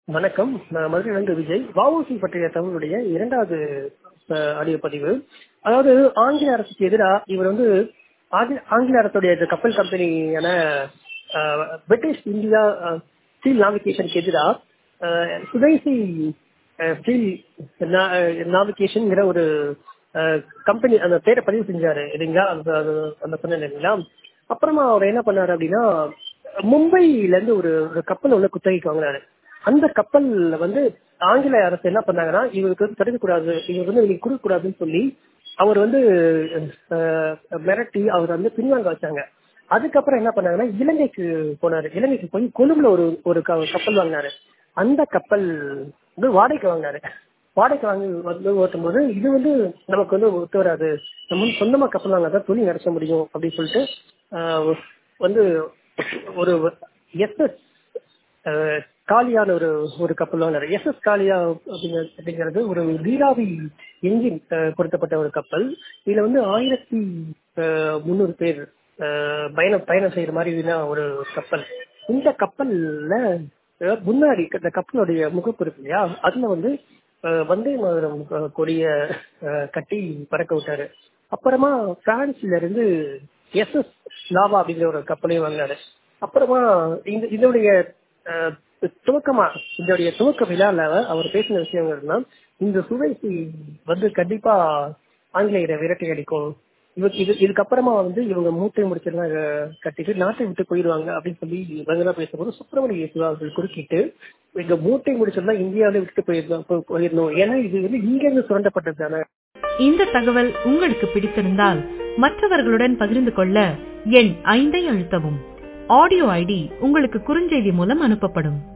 வணக்கம் நான் மதுரையிலிருந்து விஜய் வஉசி பற்றிய தமிழுடைய இரண்டாவது அஹ், ஆடியோ பதிவு அதாவது ஆங்கில அரசுக்கு எதிராக இவர் வந்து ஆங்கில ஆங்கில அரசுடைய இந்த கப்பல் கம்பெனியான அஹ், பிரிட்டிஷ் இந்தியா ஸ்டீல் நாவிகேஷனுக்கு எதிராக சுதேசி ஸ்டீல் நாவிகேஷன்ங்கிற ஒரு கம்பெனி அந்த பேரை பதிவு செஞ்சாரு இல்லைங்களா அந்த அது- அந்த சொன்னேன் இல்லைங்களா அப்புறமா அவர் என்ன பண்ணாரு அப்படின்னா மும்பைல இருந்து ஒரு ஒரு கப்பல் ஒண்ணு குத்தகைக்கு வாங்கினாரு அந்த கப்பல்ல வந்து ஆங்கில அரசு என்ன பண்ணாங்கன்னா இவருக்கு வந்து தடுக்கக்கூடாது இவருக்கு வந்து நீங்க கொடுக்க கூடாதுன்னு சொல்லி அவர் வந்து அஹ், மிரட்டி அவர் வந்து பின்வாங்க வச்சாங்க அதுக்கப்புறம் என்ன பண்ணாங்கன்னா இலங்கைக்கு போனாரு இலங்கைக்கு போய் கொழும்புல ஒரு ஒரு க- கப்பல் வாங்கினாரு அந்த கப்பல் வந்து வாடகைக்கு வாங்கினாரு வாடகைக்கு வாங்கி வந்து ஓட்டும் போது இது வந்து நமக்கு வந்து ஒத்து வராது நம்ம வந்து சொந்தமா கப்பல் வாங்க தான் தொழில் நடத்த முடியும் அப்படின்னு சொல்லிட்டு ஆஹ், வந்து ஒரு எஸ்எஸ் காலியான ஒரு ஒரு கப்பல் வாங்கினாரு எஸ்எஸ் காலியா அப்படிங்க அப்படிங்கிறது ஒரு நீராவி என்ஜின் பொருத்தப்பட்ட ஒரு கப்பல் இதுல வந்து ஆயிரத்தி முந்நூறு பேர் அஹ், பயணம் பயணம் செய்யற மாதிரினா ஒரு கப்பல் இந்த கப்பல்ல அஹ், முன்னாடி இந்த கப்பலுடைய முகப்பு இருக்கு இல்லையா அதுல வந்து அஹ், வந்தே மாதரம் அஹ், கொடிய அஹ், கட்டி பறக்க விட்டாரு அப்புறமா பிரான்ஸ்ல இருந்து எஸ்எஸ் லாவா அப்படிங்கிற ஒரு கப்பலையும் வாங்கினாரு அப்புறமா இந்த இதோடைய அஹ், துவக்கமா இதோடைய துவக்க விழால அவர் பேசின விஷயங்கள்னா இந்த சுவைசி வந்து கண்டிப்பா ஆங்கிலேயரை விரட்டி அடிக்கும் இவங்க இது இதுக்கப்புறமா வந்து இவங்க மூட்டை முடிச்செல்லாம் அஹ், கட்டிட்டு நாட்டை விட்டு போயிடுவாங்க அப்படின்னு சொல்லி இவங்க தான் பேசும்போது சுப்பிரமணிய சிவா அவர்கள் குறுக்கிட்டு எங்க மூட்டை முடிச்செல்லாம் இந்தியாவில விட்டுட்டு போயிடணும் போ- போயிடணும் ஏன்னா இது வந்து இங்க இருந்து சுரண்டப்பட்டது தானே இந்த தகவல் உங்களுக்கு பிடித்திருந்தால் மற்றவர்களுடன் பகிர்ந்து கொள்ள எண் ஐந்தை அழுத்தவும் ஆடியோ ஐடி உங்களுக்கு குறுஞ்செய்தி மூலம் அனுப்பப்படும்